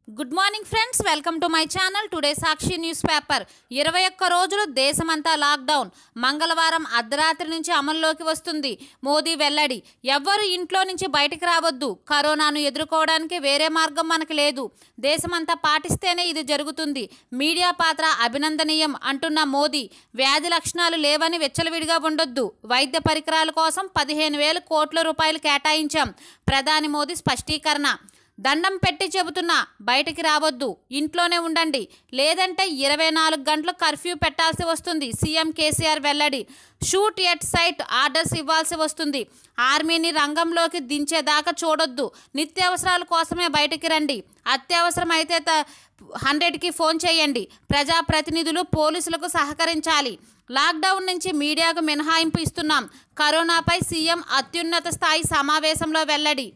good morning friends welcome to my channel today Sakshi news paper ఇరవై ఒక్క రోజులు దేశమంతా లాక్డౌన్ మంగళవారం అర్ధరాత్రి నుంచి అమల్లోకి వస్తుంది మోదీ వెల్లడి ఎవ్వరు ఇంట్లో నుంచి బయటికి రావద్దు కరోనాను ఎదుర్కోవడానికి వేరే మార్గం మనకు లేదు దేశమంతా పాటిస్తేనే ఇది జరుగుతుంది మీడియా పాత్ర అభినందనీయం అంటున్న మోదీ వ్యాధి లక్షణాలు లేవని వెచ్చలవిడిగా ఉండొద్దు వైద్య పరికరాల కోసం పదిహేను వేల కోట్ల రూపాయలు కేటాయించాం ప్రధాని మోదీ స్పష్టీకరణ దండం పెట్టి చెబుతున్నా బయటికి రావద్దు ఇంట్లోనే ఉండండి లేదంటే ఇరవై నాలుగు గంటలు కర్ఫ్యూ పెట్టాల్సి వస్తుంది సీఎం కేసీఆర్ వెల్లడి షూట్ ఎట్ సైట్ ఆర్డర్స్ ఇవ్వాల్సి వస్తుంది ఆర్మీని రంగంలోకి దించేదాకా చూడొద్దు నిత్యావసరాల కోసమే బయటికి రండి అత్యవసరం అయితే త హండ్రెడ్కి ఫోన్ చేయండి ప్రజాప్రతినిధులు పోలీసులకు సహకరించాలి లాక్డౌన్ నుంచి మీడియాకు మినహాయింపు ఇస్తున్నాం కరోనాపై సీఎం అత్యున్నత స్థాయి సమావేశంలో వెల్లడి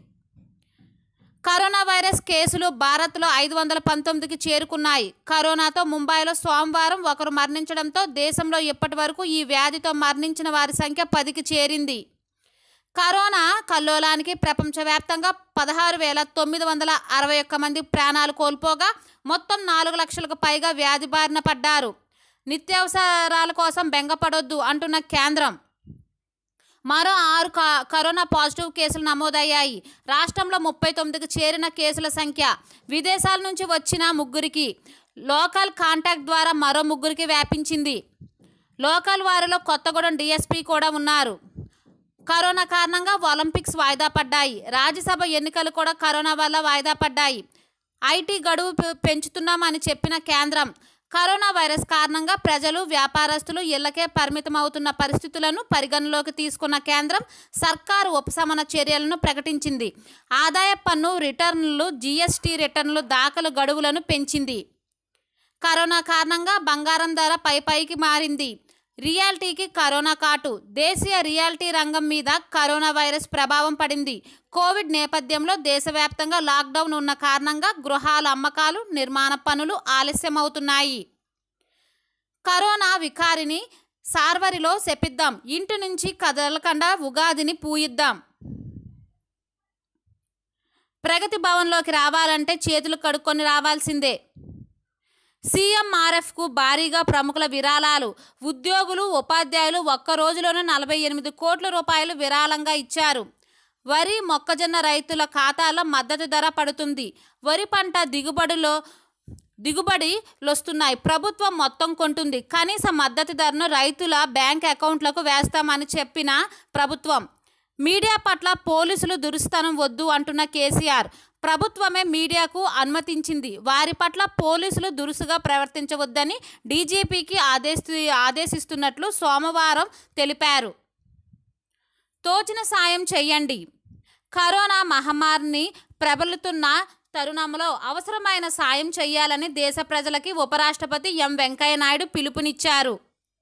కరోనా వైరస్ కేసులు భారత్లో ఐదు వందల పంతొమ్మిదికి చేరుకున్నాయి కరోనాతో ముంబైలో సోమవారం ఒకరు మరణించడంతో దేశంలో ఇప్పటి వరకు ఈ వ్యాధితో మరణించిన వారి సంఖ్య పదికి చేరింది కరోనా కల్లోలానికి ప్రపంచవ్యాప్తంగా పదహారు వేల తొమ్మిది వందల అరవై ఒక్క మంది ప్రాణాలు కోల్పోగా మొత్తం నాలుగు లక్షలకు పైగా వ్యాధి బారిన పడ్డారు నిత్యావసరాల కోసం బెంగపడొద్దు అంటున్న కేంద్రం మరో ఆరు క- కరోనా పాజిటివ్ కేసులు నమోదయ్యాయి రాష్ట్రంలో ముప్పై తొమ్మిదికి చేరిన కేసుల సంఖ్య విదేశాల నుంచి వచ్చిన ముగ్గురికి లోకల్ కాంటాక్ట్ ద్వారా మరో ముగ్గురికి వ్యాపించింది లోకల్ వారిలో కొత్తగూడెం డిఎస్పీ కూడా ఉన్నారు కరోనా కారణంగా ఒలింపిక్స్ వాయిదా పడ్డాయి రాజ్యసభ ఎన్నికలు కూడా కరోనా వల్ల వాయిదా పడ్డాయి ఐటీ గడువు పె- పెంచుతున్నామని చెప్పిన కేంద్రం కరోనా వైరస్ కారణంగా ప్రజలు వ్యాపారస్తులు ఇళ్లకే పరిమితమవుతున్న పరిస్థితులను పరిగణలోకి తీసుకున్న కేంద్రం సర్కారు ఉపశమన చర్యలను ప్రకటించింది ఆదాయ పన్ను రిటర్నులు జీఎస్టీ రిటర్నులు దాఖలు గడువులను పెంచింది కరోనా కారణంగా బంగారం ధర పై పైకి మారింది రియాల్టీకి కరోనా కాటు దేశీయ రియాల్టీ రంగం మీద కరోనా వైరస్ ప్రభావం పడింది కోవిడ్ నేపథ్యంలో దేశవ్యాప్తంగా లాక్డౌన్ ఉన్న కారణంగా గృహాల అమ్మకాలు నిర్మాణ పనులు ఆలస్యమవుతున్నాయి కరోనా వికారిని సార్వరిలో శపిద్దాం ఇంటి నుంచి కదలకుండా ఉగాదిని పూయిద్దాం ప్రగతి భవన్లోకి రావాలంటే చేతులు కడుక్కొని రావాల్సిందే సీఎంఆర్ఎఫ్కు భారీగా ప్రముఖుల విరాళాలు ఉద్యోగులు ఉపాధ్యాయులు ఒక్క రోజులోనే నలభై ఎనిమిది కోట్ల రూపాయలు విరాళంగా ఇచ్చారు వరి మొక్కజొన్న రైతుల ఖాతాలో మద్దతు ధర పడుతుంది వరి పంట దిగుబడిలో దిగుబడిలొస్తున్నాయి ప్రభుత్వం మొత్తం కొంటుంది కనీస మద్దతు ధరను రైతుల బ్యాంక్ అకౌంట్లకు వేస్తామని చెప్పిన ప్రభుత్వం మీడియా పట్ల పోలీసులు దురుస్తనం వద్దు అంటున్న కేసీఆర్ ప్రభుత్వమే మీడియాకు అనుమతించింది వారి పట్ల పోలీసులు దురుసుగా ప్రవర్తించవద్దని డీజీపీకి ఆదేశి ఆదేశిస్తున్నట్లు సోమవారం తెలిపారు తోచిన సాయం చేయండి కరోనా మహమ్మారిని ప్రబలుతున్న తరుణంలో అవసరమైన సాయం చేయాలని దేశ ప్రజలకి ఉపరాష్ట్రపతి ఎం వెంకయ్య నాయుడు పిలుపునిచ్చారు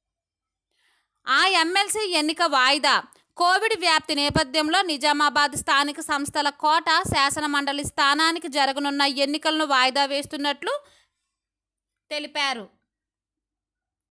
ఆ ఎమ్మెల్సీ ఎన్నిక వాయిదా కోవిడ్ వ్యాప్తి నేపథ్యంలో నిజామాబాద్ స్థానిక సంస్థల కోట శాసన మండలి స్థానానికి జరగనున్న ఎన్నికలను వాయిదా వేస్తున్నట్లు తెలిపారు